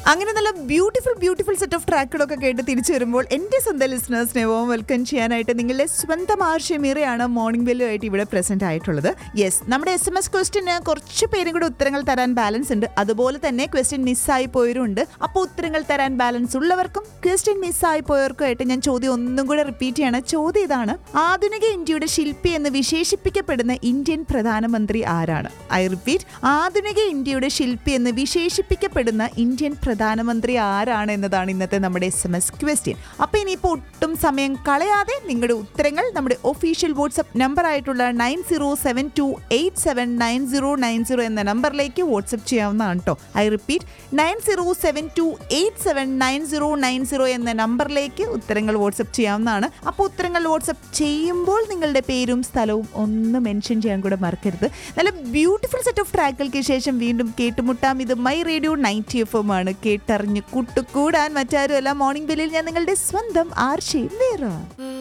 അങ്ങനെ നല്ല beautiful beautiful set of ട്രാക്കുകളൊക്കെ കേട്ട് തിരിച്ചു വരുമ്പോൾ എൻ്റെ സ്വന്തം ലിസ്ണേഴ്സിനെ ഓം വെൽക്കം ചെയ്യാനായിട്ട് നിങ്ങളുടെ സ്വന്തം ആർഷ്യമീറയാണ് മോർണിംഗ് ബെല്ലു ആയിട്ട് ഇവിടെ പ്രസന്റ് ആയിട്ടുള്ളത് യെസ് നമ്മുടെ എസ് എം എസ് ക്വസ്റ്റിന് കുറച്ച് പേരും കൂടെ ഉത്തരങ്ങൾ തരാൻ ബാലൻസ് ഉണ്ട് അതുപോലെ തന്നെ ക്വസ്റ്റ്യൻ മിസ്സായി പോയവരുണ്ട് അപ്പോൾ ഉത്തരങ്ങൾ തരാൻ ബാലൻസ് ഉള്ളവർക്കും ക്വസ്റ്റ്യൻ മിസ്സായി പോയവർക്കും ആയിട്ട് ഞാൻ ചോദ്യം ഒന്നും കൂടെ റിപ്പീറ്റ് ചെയ്യണം ചോദ്യം ഇതാണ് ആധുനിക ഇന്ത്യയുടെ ശില്പി എന്ന് വിശേഷിപ്പിക്കപ്പെടുന്ന ഇന്ത്യൻ പ്രധാനമന്ത്രി ആരാണ് ഐ റിപ്പീറ്റ് ആധുനിക ഇന്ത്യയുടെ ശില്പി എന്ന് വിശേഷിപ്പിക്കപ്പെടുന്ന ഇന്ത്യൻ പ്രധാനമന്ത്രി ആരാണ് എന്നതാണ് ഇന്നത്തെ നമ്മുടെ എസ് എം എസ് ക്വസ്റ്റ്യൻ അപ്പൊ ഇനിയിപ്പോൾ ഒട്ടും സമയം കളയാതെ നിങ്ങളുടെ ഉത്തരങ്ങൾ നമ്മുടെ ഒഫീഷ്യൽ വാട്സ്ആപ്പ് നമ്പർ ആയിട്ടുള്ള nine zero seven two eight seven nine zero nine zero എന്ന നമ്പറിലേക്ക് വാട്സ്ആപ്പ് ചെയ്യാവുന്നതാണ് കേട്ടോ I repeat nine zero seven two eight seven nine zero nine zero എന്ന നമ്പറിലേക്ക് ഉത്തരങ്ങൾ വാട്സ്ആപ്പ് ചെയ്യാവുന്നതാണ് അപ്പോൾ ഉത്തരങ്ങൾ വാട്സ്ആപ്പ് ചെയ്യുമ്പോൾ നിങ്ങളുടെ പേരും സ്ഥലവും ഒന്ന് മെൻഷൻ ചെയ്യാൻ കൂടെ മറക്കരുത് നല്ല ബ്യൂട്ടിഫുൾ സെറ്റ് ഓഫ് ട്രാക്കുകൾക്ക് ശേഷം വീണ്ടും കേട്ടുമുട്ടാം ഇത് my radio ninety F M ആണ് കേട്ടറിഞ്ഞ് കൂട്ടുകൂടാൻ മറ്റാരുമല്ല മോർണിംഗ് ബെല്ലിൽ ഞാൻ നിങ്ങളുടെ സ്വന്തം ആർഷയും വേറെ